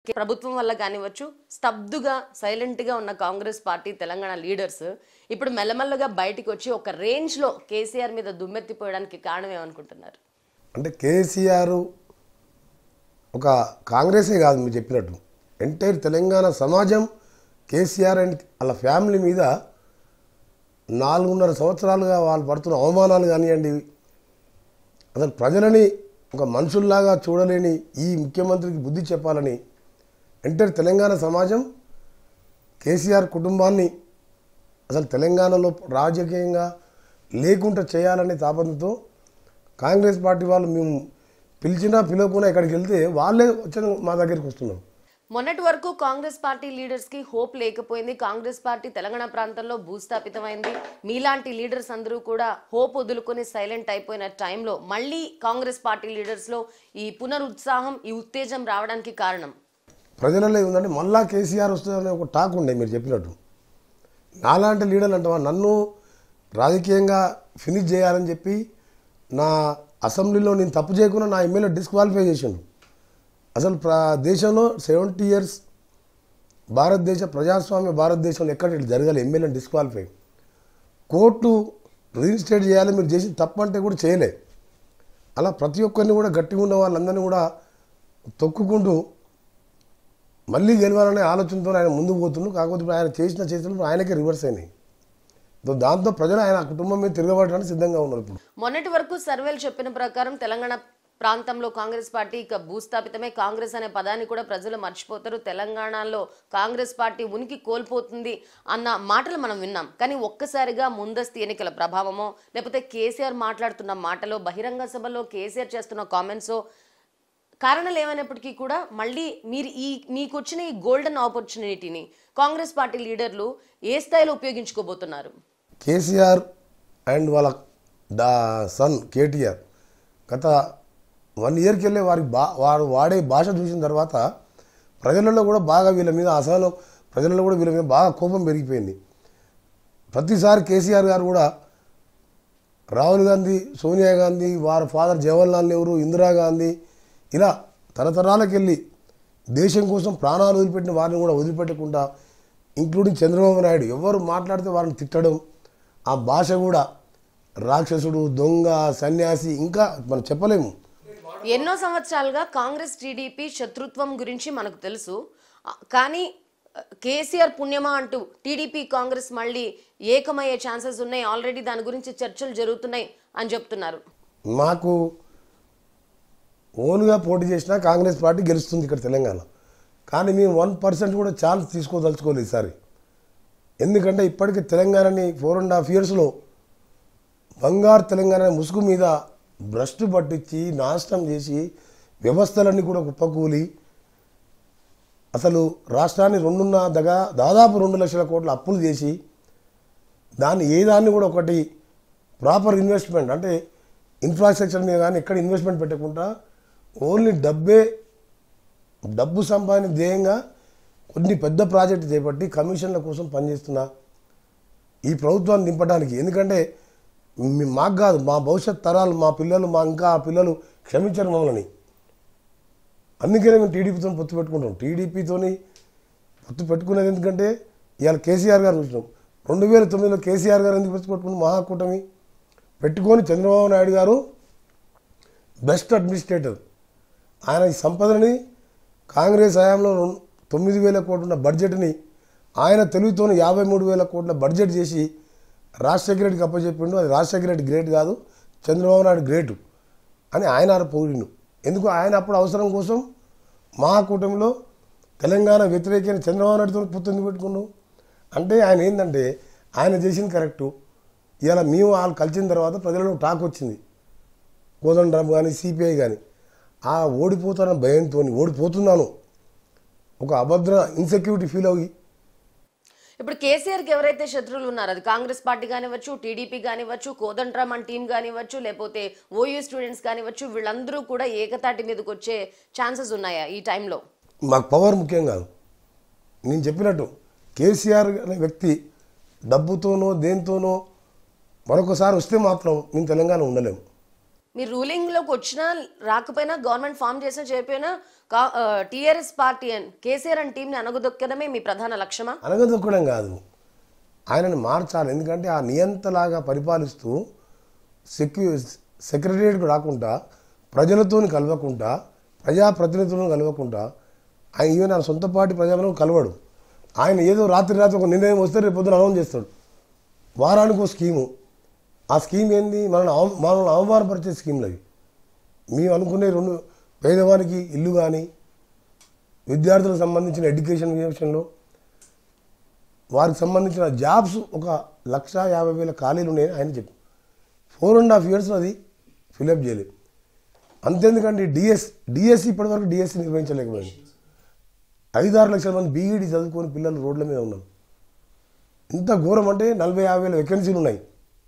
ప్రభుత్వం వల్ల కానివ్వచ్చు స్తబ్దుగా సైలెంట్గా ఉన్న కాంగ్రెస్ పార్టీ తెలంగాణ లీడర్స్ ఇప్పుడు మెల్లమెల్లగా బయటికి వచ్చి ఒక రేంజ్లో కేసీఆర్ మీద దుమ్మెత్తిపోయడానికి కారణం ఏమనుకుంటున్నారు అంటే కేసీఆర్ ఒక కాంగ్రెసే కాదు మీరు చెప్పినట్టు ఎంటైర్ తెలంగాణ సమాజం కేసీఆర్ అండ్ వాళ్ళ ఫ్యామిలీ మీద నాలుగున్నర సంవత్సరాలుగా వాళ్ళు పడుతున్న అవమానాలు కానివ్వండి అసలు ప్రజలని ఒక మనుషుల్లాగా చూడలేని ఈ ముఖ్యమంత్రికి బుద్ధి చెప్పాలని ఎంటైర్ తెలంగాణ సమాజం కేసీఆర్ కుటుంబాన్ని అసలు తెలంగాణలో రాజకీయంగా లేకుండా చేయాలనే తాపత్రతో కాంగ్రెస్ పార్టీ వాళ్ళు మేము పిలిచినా పిలవకుండా ఇక్కడికి వెళ్తే వాళ్ళే వచ్చి మా దగ్గరికి వస్తున్నారు మొన్నటి వరకు కాంగ్రెస్ పార్టీ లీడర్స్ కి హోప్ లేకపోయింది కాంగ్రెస్ పార్టీ తెలంగాణ ప్రాంతంలో భూస్థాపితమైంది మీలాంటి లీడర్స్ అందరూ కూడా హోప్ వదులుకొని సైలెంట్ అయిపోయిన టైంలో మళ్ళీ కాంగ్రెస్ పార్టీ లీడర్స్ లో ఈ పునరుత్సాహం ఈ ఉత్తేజం రావడానికి కారణం ప్రజలలో ఏముందంటే మళ్ళా కేసీఆర్ వస్తుందనే ఒక టాక్ ఉండే మీరు చెప్పినట్టు నాలాంటి లీడర్లు అంటావా నన్ను రాజకీయంగా ఫినిష్ చేయాలని చెప్పి నా అసెంబ్లీలో నేను తప్పు చేయకుండా నా ఎమ్మెల్యే డిస్క్వాలిఫై చేసిండు అసలు ప్ర దేశంలో సెవెంటీ ఇయర్స్ భారతదేశ ప్రజాస్వామ్య భారతదేశంలో ఎక్కడ ఇట్లా జరగాలి ఎమ్మెల్యే డిస్క్వాలిఫై కోర్టు రీఇన్స్టేట్ చేయాలి మీరు చేసి తప్పు అంటే కూడా చేయలే అలా ప్రతి ఒక్కరిని కూడా గట్టిగా ఉన్న వాళ్ళందరినీ కూడా తొక్కుకుంటూ మళ్ళీ గెలవాలనే ఆలోచనతో ఆయన ముందుకు పోతుండు కాకపోతే ఇప్పుడు ఆయన చేసిన చేతులు ఆయనకే రివర్స్ అయినాయి దో- దాంతో ప్రజలు ఆయన కుటుంబం మీద తిరగబడడానికి సిద్ధంగా ఉన్నారు ఇప్పుడు మొన్నటి వరకు సర్వేలు చెప్పిన ప్రకారం తెలంగాణ ప్రాంతంలో కాంగ్రెస్ పార్టీ ఇక భూస్థాపితమే కాంగ్రెస్ అనే పదాన్ని కూడా ప్రజలు మర్చిపోతారు తెలంగాణలో కాంగ్రెస్ పార్టీ ఉనికి కోల్పోతుంది అన్న మాటలు మనం విన్నాం కానీ ఒక్కసారిగా ముందస్తు ఎన్నికల ప్రభావమో లేకపోతే కేసీఆర్ మాట్లాడుతున్న మాటలో బహిరంగ సభలో కేసీఆర్ చేస్తున్న కామెంట్సో కారణాలు ఏమైనప్పటికీ కూడా మళ్ళీ మీరు ఈ మీకు వచ్చిన ఈ గోల్డెన్ ఆపర్చునిటీని కాంగ్రెస్ పార్టీ లీడర్లు ఏ స్థాయిలో ఉపయోగించుకోబోతున్నారు కేసీఆర్ అండ్ వాళ్ళ డా సన్ కేటీఆర్ గత వన్ ఇయర్కి వెళ్ళే వారి బా వారు వాడే భాష చూసిన తర్వాత ప్రజలలో కూడా బాగా వీళ్ళ మీద అసహనం ప్రజలలో కూడా వీళ్ళ మీద బాగా కోపం పెరిగిపోయింది ప్రతిసారి కేసీఆర్ గారు కూడా రాహుల్ గాంధీ సోనియా గాంధీ వారి ఫాదర్ జవహర్లాల్ నెహ్రూ ఇందిరాగాంధీ ఇలా తరతరాలకు వెళ్ళి దేశం కోసం ప్రాణాలు వదిలిపెట్టిన వారిని కూడా వదిలిపెట్టకుండా ఇంక్లూడింగ్ చంద్రబాబు నాయుడు ఎవరు మాట్లాడితే వారిని తిట్టడం ఆ భాష కూడా రాక్షసుడు దొంగ సన్యాసి ఇంకా మనం చెప్పలేము ఎన్నో సంవత్సరాలుగా కాంగ్రెస్ టీడీపీ శత్రుత్వం గురించి మనకు తెలుసు ఆ, కానీ ఆ, కేసీఆర్ పుణ్యమా అంటూ టీడీపీ కాంగ్రెస్ మళ్ళీ ఏకమయ్యే ఛాన్సెస్ ఉన్నాయి ఆల్రెడీ దాని గురించి చర్చలు జరుగుతున్నాయి అని చెప్తున్నారు మాకు ఓన్గా పోటీ చేసినా కాంగ్రెస్ పార్టీ గెలుస్తుంది ఇక్కడ తెలంగాణ కానీ మేము వన్ పర్సెంట్ కూడా ఛాన్స్ తీసుకోదలుచుకోలేదు ఈసారి ఎందుకంటే ఇప్పటికీ తెలంగాణని ఫోర్ అండ్ హాఫ్ ఇయర్స్లో బంగారు తెలంగాణ ముసుగు మీద భ్రష్టు పట్టించి నాశనం చేసి వ్యవస్థలన్నీ కూడా కుప్పకూలి అసలు రాష్ట్రాన్ని రెండున్న దగా దాదాపు రెండు లక్షల కోట్ల అప్పులు చేసి దాన్ని ఏ దాన్ని కూడా ఒకటి ప్రాపర్ ఇన్వెస్ట్మెంట్ అంటే ఇన్ఫ్రాస్ట్రక్చర్ మీద కానీ ఎక్కడ ఇన్వెస్ట్మెంట్ పెట్టకుండా ఓన్లీ డబ్బే డబ్బు సంపాదన ధ్యేయంగా కొన్ని పెద్ద ప్రాజెక్టు చేపట్టి కమిషన్ల కోసం పనిచేస్తున్న ఈ ప్రభుత్వాన్ని నింపడానికి ఎందుకంటే మీ- మాకు కాదు మా భవిష్యత్ తరాలు మా పిల్లలు మా ఇంకా ఆ పిల్లలు క్షమించరు మమ్మల్ని అందుకనే మేము టీడీపీతో పొత్తు పెట్టుకుంటాం టీడీపీతోని పొత్తు పెట్టుకునేది ఎందుకంటే ఇవాళ కేసీఆర్ గారు చూసినాం రెండు వేల తొమ్మిదిలో కేసీఆర్ గారు ఎందుకు పొత్తు పెట్టుకుని మహాకూటమి పెట్టుకొని చంద్రబాబు నాయుడు గారు బెస్ట్ అడ్మినిస్ట్రేటర్ ఆయన ఈ సంపదని కాంగ్రెస్ హయాంలో రెండు- తొమ్మిది వేల కోట్ల ఉన్న బడ్జెట్ని ఆయన తెలుగుతోని యాభై మూడు వేల కోట్ల బడ్జెట్ చేసి రాజశేఖర రెడ్డికి అప్పచెప్పిండు అది రాజశేఖర రెడ్డి గ్రేట్ కాదు చంద్రబాబు నాయుడు గ్రేటు అని ఆయన పోయిండు ఎందుకు ఆయన అప్పుడు అవసరం కోసం మహాకూటమిలో తెలంగాణ వ్యతిరేకమైన చంద్రబాబు నాయుడుతో పొత్తుంది పెట్టుకున్నాం అంటే ఆయన ఏంటంటే ఆయన చేసింది కరెక్టు ఇవాళ మేము వాళ్ళు కలిసిన తర్వాత ప్రజలలో టాక్ వచ్చింది కోదండరామ్ కానీ సిపిఐ కానీ ఆ ఓడిపోతున్న భయంతో ఓడిపోతున్నాను ఒక అభద్ర ఇన్సెక్యూరిటీ ఫీల్ అయ్యి ఇప్పుడు కేసీఆర్కి ఎవరైతే శత్రువులు ఉన్నారో అది కాంగ్రెస్ పార్టీ కానివ్వచ్చు టీడీపీ కానివ్వచ్చు కోదండరామన్ టీం కానివ్వచ్చు లేకపోతే ఓయూ స్టూడెంట్స్ కానివ్వచ్చు వీళ్ళందరూ కూడా ఏకతాటి మీదకి వచ్చే ఛాన్సెస్ ఉన్నాయా ఈ టైంలో మాకు పవర్ ముఖ్యం కాదు నేను చెప్పినట్టు కేసీఆర్ అనే వ్యక్తి డబ్బుతోనో దేంతోనో మరొకసారి వస్తే మాత్రం మేము తెలంగాణ ఉండలేము మీరు రూలింగ్ లోకి వచ్చినా రాకపోయినా గవర్నమెంట్ ఫామ్ చేసినా చేయకపోయినా TRS party and KCR and టీంని అనగదొక్కడమే మీ ప్రధాన లక్ష్యమా అనగదొక్కడం కాదు ఆయనని మార్చాలి ఎందుకంటే ఆ నియంతలాగా పరిపాలిస్తూ సెక్యూ సెక్రటరియట్కు రాకుండా ప్రజలతో కలవకుండా ప్రజాప్రతినిధులను కలవకుండా ఆయన ఈవెన్ ఆయన సొంత పార్టీ ప్రజలను కలవడు ఆయన ఏదో రాత్రి రాత్రి ఒక నిర్ణయం వస్తే రేపు పొద్దున అనౌన్స్ చేస్తాడు వారానికి ఒక స్కీము ఆ స్కీమ్ ఏంది మనల్ని అవ మనల్ని అవమానపరిచే స్కీమ్లు అవి మేము అనుకునే రెండు పేదవానికి ఇల్లు కానీ విద్యార్థులకు సంబంధించిన ఎడ్యుకేషన్ విషయంలో వారికి సంబంధించిన జాబ్స్ ఒక లక్ష యాభై వేల ఖాళీలు ఉన్నాయని ఆయన చెప్పి ఫోర్ అండ్ హాఫ్ ఇయర్స్లో అది ఫిలప్ చేయలేదు అంతేందుకంటే డిఎస్ డిఎస్సి ఇప్పటివరకు డిఎస్సి నిర్వహించలేకపోయింది ఐదారు లక్షల మంది బీఈడి చదువుకొని పిల్లలు రోడ్ల మీద ఉన్నారు ఇంత ఘోరం అంటే నలభై యాభై వేల వేకెన్సీలు ఉన్నాయి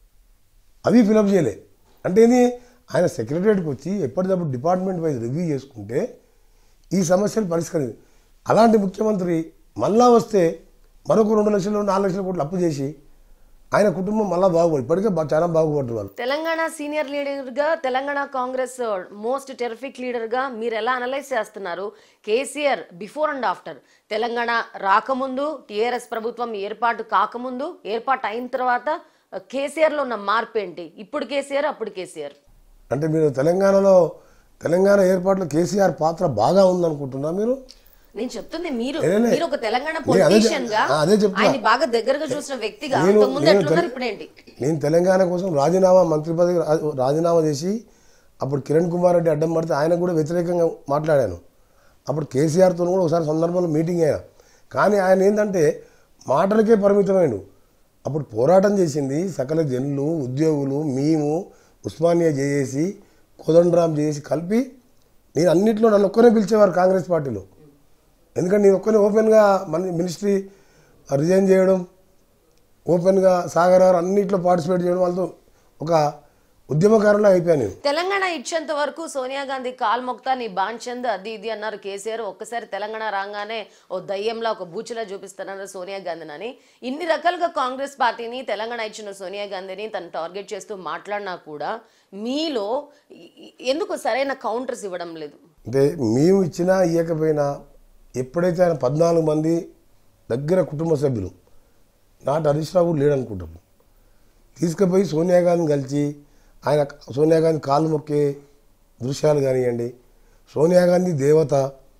అవి ఫిలప్ చేయలే అంటే ఏంది ఆయన సెక్రటరియట్కి వచ్చి ఎప్పటికప్పుడు డిపార్ట్మెంట్ వైజ్ రివ్యూ చేసుకుంటే ఈ సమస్యలు పరిష్కరింది అలాంటి ముఖ్యమంత్రి మళ్ళా వస్తే మరొక రెండు లక్షలు నాలుగు లక్షల కోట్లు అప్పు చేసి ఆయన కుటుంబం మళ్ళా బాగుపడి ఇప్పటికే బా- చాలా బాగుపడ్డారు వాళ్ళు తెలంగాణ సీనియర్ లీడర్ గా Telangana Congress most terrific leader గా మీరు ఎలా అనలైజ్ చేస్తున్నారు KCR before and after Telangana రాకముందు టిఆర్ఎస్ ప్రభుత్వం ఏర్పాటు కాకముందు ఏర్పాటు అయిన తర్వాత కేసీఆర్ లో ఉన్న మార్పు ఏంటి ఇప్పుడు కేసీఆర్ అప్పుడు కేసీఆర్ అంటే మీరు తెలంగాణలో తెలంగాణ ఏర్పాట్లో కేసీఆర్ పాత్ర బాగా ఉందనుకుంటున్నా మీరు నేను చెప్తుంది మీరు లే, లే. మీరు ఒక తెలంగాణ లే, అదే చెప్- పొలిటీషియన్ గా ఆ, అదే చెప్తున్నా. ఆయన్ని బాగా దగ్గరగా చూసిన వ్యక్తిగా నేను- అంతకుముందు నేను ఎట్లున్నారు తెల- ఇప్పుడు ఏంటి నేను తెలంగాణ కోసం రాజీనామా మంత్రి పదవి రా- రాజీనామా చేసి అప్పుడు కిరణ్ కుమార్ రెడ్డి అడ్డం పడితే ఆయన కూడా వ్యతిరేకంగా మాట్లాడాను అప్పుడు కేసీఆర్తో కూడా ఒకసారి సందర్భంలో మీటింగ్ అయినా కానీ ఆయన ఏంటంటే మాటలకే పరిమితమైండు అప్పుడు పోరాటం చేసింది సకల జనులు ఉద్యోగులు మేము ఉస్మానియా చేసి కోదండరాం చేసి కలిపి నేను అన్నింటిలో నన్ను ఒక్కనే పిలిచేవారు కాంగ్రెస్ పార్టీలో ఎందుకంటే నేను ఒక్కనే ఓపెన్గా మన మినిస్ట్రీ రిజైన్ చేయడం ఓపెన్గా సాగర్ గారు అన్నింటిలో పార్టిసిపేట్ చేయడం వాళ్ళతో ఒక ఉద్యమకారులా అయిపోయాను నేను తెలంగాణ ఇచ్చేంత వరకు సోనియా గాంధీ కాల్ మొక్తా నీ బాంచంద్ అది ఇది అన్నారు కేసీఆర్ ఒక్కసారి తెలంగాణ రాగానే ఓ దయ్యంలా ఒక బూచిలా చూపిస్తున్నారు సోనియా గాంధీని అని ఇన్ని రకాలుగా కాంగ్రెస్ పార్టీని తెలంగాణ ఇచ్చిన సోనియా గాంధీని తను టార్గెట్ చేస్తూ మాట్లాడినా కూడా మీలో ఈ- ఈ- ఎందుకు సరైన కౌంటర్స్ ఇవ్వడం లేదు అంటే మేము ఇచ్చినా ఇవ్వకపోయినా ఎప్పుడైతే ఆయన పద్నాలుగు మంది దగ్గర కుటుంబ సభ్యులు నాటి హరీష్ రావు కూడా లేడనుకుంటాం తీసుకుపోయి సోనియా గాంధీని కలిసి ఆయన సోనియా గాంధీ కాళ్ళు మొక్కే దృశ్యాలు కానివ్వండి సోనియా గాంధీ దేవత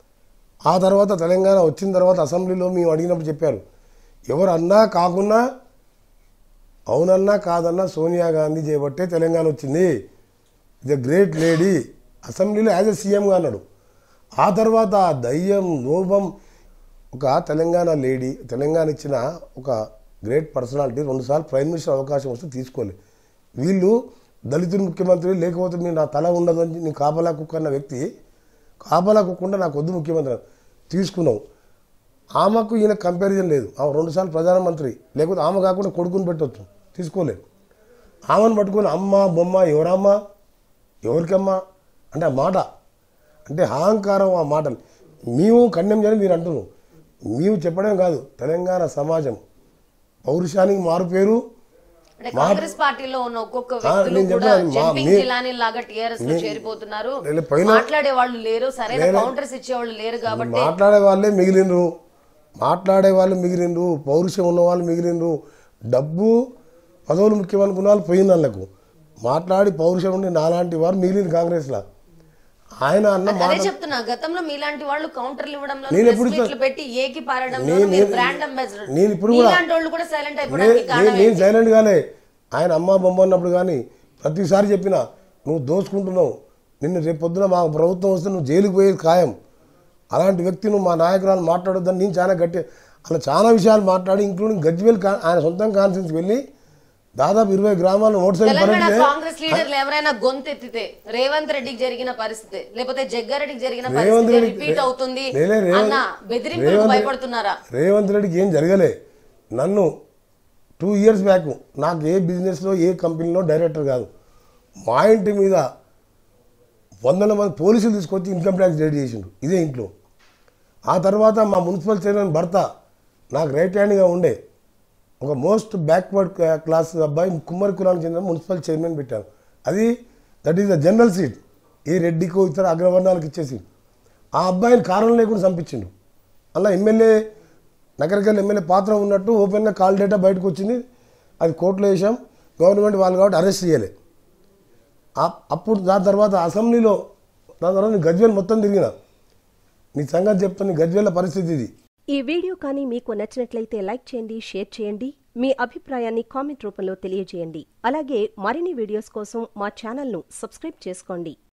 ఆ తర్వాత తెలంగాణ వచ్చిన తర్వాత అసెంబ్లీలో మేము అడిగినప్పుడు చెప్పారు ఎవరు అన్నా కాకున్నా అవునన్నా కాదన్నా సోనియా గాంధీ చేయబట్టే తెలంగాణ వచ్చింది ద గ్రేట్ లేడీ అసెంబ్లీలో యాజ్ ఎ సీఎంగా అన్నాడు ఆ తర్వాత ఆ దయ్యం లోభం ఒక తెలంగాణ లేడీ తెలంగాణ ఇచ్చిన ఒక గ్రేట్ పర్సనాలిటీ రెండుసార్లు ప్రైమ్ మినిస్టర్ అవకాశం వస్తే తీసుకోలే వీళ్ళు దళితులు ముఖ్యమంత్రి లేకపోతే మీరు నా తల ఉండదు అని నేను కాపలా కుక్క అన్న వ్యక్తి కాపలా కుక్కుండా నాకు వద్దు ముఖ్యమంత్రి అని తీసుకున్నావు ఆమెకు ఈయన కంపారిజన్ లేదు ఆమె రెండుసార్లు ప్రధానమంత్రి లేకపోతే ఆమె కాకుండా కొడుకుని పెట్టవచ్చు తీసుకోలేదు ఆమెను పట్టుకొని అమ్మ బొమ్మ ఎవరమ్మ ఎవరికమ్మా అంటే ఆ మాట అంటే అహంకారం ఆ మాటలు మేము కన్యం చేయని మీరు అంటున్నాం మేము చెప్పడం కాదు తెలంగాణ సమాజం పౌరుషానికి మారు పేరు అంటే కాంగ్రెస్ పార్టీలో ఉన్న ఒక్కొక్క ఆ, వ్యక్తులు నేను కూడా చెప్పాను, మా- జంపింగ్ మీ- జిలానీ లాగా టిఆర్ఎస్ లో చేరిపోతున్నారు లే, పైన- మాట్లాడే వాళ్ళు లేరు సరైన కౌంటర్స్ ఇచ్చేవాళ్ళు లేరు కాబట్టి మాట్లాడే వాళ్ళే మిగిలినరు మాట్లాడే వాళ్ళు మిగిలినరు పౌరుషం ఉన్న వాళ్ళు మిగిలినరు డబ్బు పదవులు ముఖ్యమనుకున్న వాళ్ళు పోయిన వాళ్ళకు మాట్లాడి పౌరుషం ఉండి నాలాంటి వారు మిగిలిన కాంగ్రెస్లో ఆయన అన్న మాట అదే చెప్తున్నా గతంలో మీలాంటి వాళ్ళు కౌంటర్లు ఇవ్వడంలో నేను ఎప్పుడు ప్రెస్ మీట్లు పెట్టి ఏకి పారడంలో నేను- మీరు నేను- బ్రాండ్ అంబాసిడర్ నేను ఇప్పుడు కూడా- మీలాంటి వాళ్ళు కూడా సైలెంట్ నే- అయిపోవడానికి నేను కారణం నేను సైలెంట్ గానే ఆయన అమ్మ బొమ్మ అన్నప్పుడు కానీ ప్రతిసారి చెప్పిన నువ్వు దోచుకుంటున్నావు నిన్ను రేపు పొద్దున మా ప్రభుత్వం వస్తే నువ్వు జైలుకు పోయేది ఖాయం అలాంటి వ్యక్తి నువ్వు మా నాయకురాలు మాట్లాడొద్దని నేను చాలా గట్టి అలా చాలా విషయాలు మాట్లాడి ఇంక్లూడింగ్ గజ్వేల్ కా- ఆయన సొంతం కాన్ఫరెన్స్కి వెళ్ళి దాదాపు ఇరవై గ్రామాల్లో మోటార్ సైకిల్ తెలంగాణ పర్యటిస్తే కాంగ్రెస్ లీడర్లు ఎవరైనా గొంతెత్తితే రేవంత్ రెడ్డికి జరిగిన పరిస్థితి లేకపోతే జగ్గారెడ్డికి జరిగిన రేవంత్ పరిస్థితి రెడ్డి రిపీట్ అవుతుంది లే- లే, రేవంత్- అన్న బెదిరింపులకు రేవంత్ భయపడుతున్నారా రేవంత్ రెడ్డికి ఏం జరగలే నన్ను టూ ఇయర్స్ బ్యాక్ నాకు ఏ బిజినెస్లో ఏ కంపెనీలో డైరెక్టర్ కాదు మా ఇంటి మీద వందల మంది పోలీసులు తీసుకొచ్చి ఇన్కమ్ ట్యాక్స్ రేడ్ చేసిండ్రు ఇదే ఇంట్లో ఆ తర్వాత మా మున్సిపల్ చైర్మన్ భర్త నాకు రైట్ హ్యాండ్గా ఉండే ఒక మోస్ట్ బ్యాక్వర్డ్ క్లాస్ అబ్బాయి కుమ్మరి కులానికి చెందిన మున్సిపల్ చైర్మన్ పెట్టాను అది that is the general seat ఏ రెడ్డికో ఇతర అగ్రవర్ణాలకు ఇచ్చేసి ఆ అబ్బాయిని కారణం లేకుండా చంపించిండు అలా ఎమ్మెల్యే నగరికల్ ఎమ్మెల్యే పాత్ర ఉన్నట్టు ఓపెన్గా కాల్ డేటా బయటకు వచ్చింది అది కోర్టులో వేసాం గవర్నమెంట్ వాళ్ళు కాబట్టి అరెస్ట్ చేయలే ఆ- అప్పుడు దాని తర్వాత అసెంబ్లీలో దాని తర్వాత నేను గజ్వేల్ మొత్తం తిరిగిన నీ సంగతి చెప్తాను నీ గజ్వేల పరిస్థితి ఇది ఈ వీడియో కానీ మీకు నచ్చినట్లయితే లైక్ చేయండి షేర్ చేయండి మీ అభిప్రాయాన్ని కామెంట్ రూపంలో తెలియజేయండి అలాగే మరిన్ని వీడియోస్ కోసం మా ఛానల్ను సబ్స్క్రైబ్ చేసుకోండి